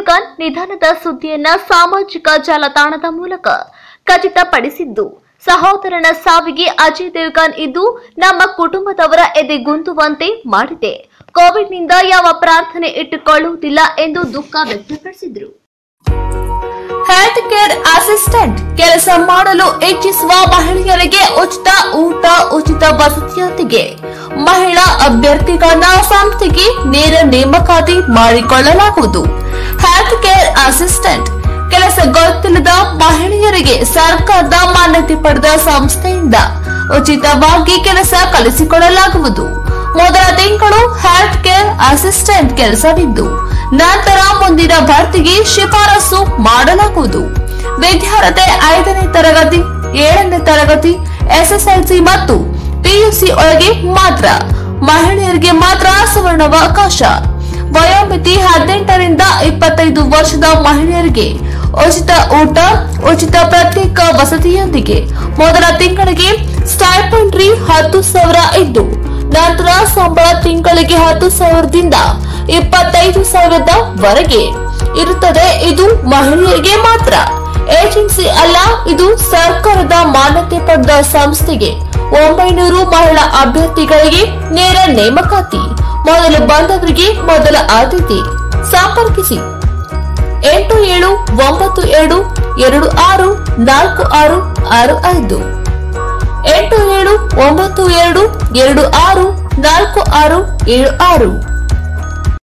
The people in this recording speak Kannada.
ದೇವ್ಗನ್ ನಿಧನದ ಸುದ್ದಿಯನ್ನ ಸಾಮಾಜಿಕ ಜಾಲತಾಣದ ಮೂಲಕ ಖಚಿತಪಡಿಸಿದ್ದು ಸಹೋದರನ ಸಾವಿಗೆ ಅಜಯ್ ದೇವ್ಗನ್ ಇದು ನಮ್ಮ ಕುಟುಂಬದವರ ಎದೆಗುಂದುವಂತೆ ಮಾಡಿದೆ ಕೋವಿಡ್ನಿಂದ ಯಾವ ಪ್ರಾರ್ಥನೆ ಇಟ್ಟುಕೊಳ್ಳುವುದಿಲ್ಲ ಎಂದು ದುಃಖ ವ್ಯಕ್ತಪಡಿಸಿದರು ಹೆಲ್ತ್ ಕೇರ್ ಅಸಿಸ್ಟೆಂಟ್ ಕೆಲಸ ಮಾಡಲು ಇಚ್ಛಿಸುವ ಮಹಿಳೆಯರಿಗೆ ಉಚಿತ ಊಟ ಉಚಿತ ವಸತಿಯೊಂದಿಗೆ ಮಹಿಳಾ ಅಭ್ಯರ್ಥಿಗಳನ್ನ ಸಂಸ್ಥೆಗೆ ನೇರ ನೇಮಕಾತಿ ಮಾಡಿಕೊಳ್ಳಲಾಗುವುದು ಹೆಲ್ತ್ ಕೇರ್ ಅಸಿಸ್ಟೆಂಟ್ ಕೆಲಸ ಗೊತ್ತಿಲ್ಲದ ಮಹಿಳೆಯರಿಗೆ ಸರ್ಕಾರದ ಮಾನ್ಯತೆ ಪಡೆದ ಸಂಸ್ಥೆಯಿಂದ ಉಚಿತವಾಗಿ ಕೆಲಸ ಕಲಿಸಿಕೊಡಲಾಗುವುದು ಮೊದಲ ತಿಂಗಳು ಹೆಲ್ತ್ ಕೇರ್ ಅಸಿಸ್ಟೆಂಟ್ ಕೆಲಸವಿದ್ದು ನಂತರ ಮುಂದಿನ ಭರ್ತಿಗೆ ಶಿಫಾರಸು ಮಾಡಲಾಗುವುದು ವಿದ್ಯಾರ್ಥಿ ಐದನೇ ತರಗತಿ ಏಳನೇ ತರಗತಿ ಎಸ್ಎಸ್ಎಲ್ಸಿ ಮತ್ತು ಪಿಯುಸಿ ಒಳಗೆ ಮಾತ್ರ ಮಹಿಳೆಯರಿಗೆ ಮಾತ್ರ ಸುವರ್ಣಾವಕಾಶ ವಯೋಮಿತಿ ಹದಿನೆಂಟರಿಂದ ಇಪ್ಪತ್ತೈದು ವರ್ಷದ ಮಹಿಳೆಯರಿಗೆ ಉಚಿತ ಊಟ ಉಚಿತ ಪ್ರತ್ಯೇಕ ವಸತಿಯೊಂದಿಗೆ ಮೊದಲ ತಿಂಗಳಿಗೆ ಸ್ಟೈಪಂಡ್ರಿ ಹತ್ತು ಸಾವಿರ ಇದ್ದು ನಂತರ ಸಂಬಳ ತಿಂಗಳಿಗೆ ಹತ್ತು ಸಾವಿರದಿಂದ ಇಪ್ಪತ್ತೈದು ಸಾವಿರದ ವರೆಗೆ ಇರುತ್ತದೆ ಇದು ಮಹಿಳೆಯರಿಗೆ ಮಾತ್ರ ಏಜೆನ್ಸಿ ಅಲ್ಲ ಇದು ಸರ್ಕಾರದ ಮಾನ್ಯತೆ ಪಡೆದ ಸಂಸ್ಥೆಗೆ ಒಂಬೈನೂರು ಮಹಿಳಾ ಅಭ್ಯರ್ಥಿಗಳಿಗೆ ನೇರ ನೇಮಕಾತಿ ಮೊದಲು ಬಂದವರಿಗೆ ಮೊದಲ ಆದ್ಯತೆ ಸಂಪರ್ಕಿಸಿ ಎಂಟು ಏಳು ಒಂಬತ್ತು ಏಳು ಎರಡು ಆರು ನಾಲ್ಕು ಆರು ಆರು ಐದು ಎಂಟು ಏಳು ಒಂಬತ್ತು ಎರಡು ಎರಡು ಆರು ನಾಲ್ಕು ಆರು ಏಳು ಆರು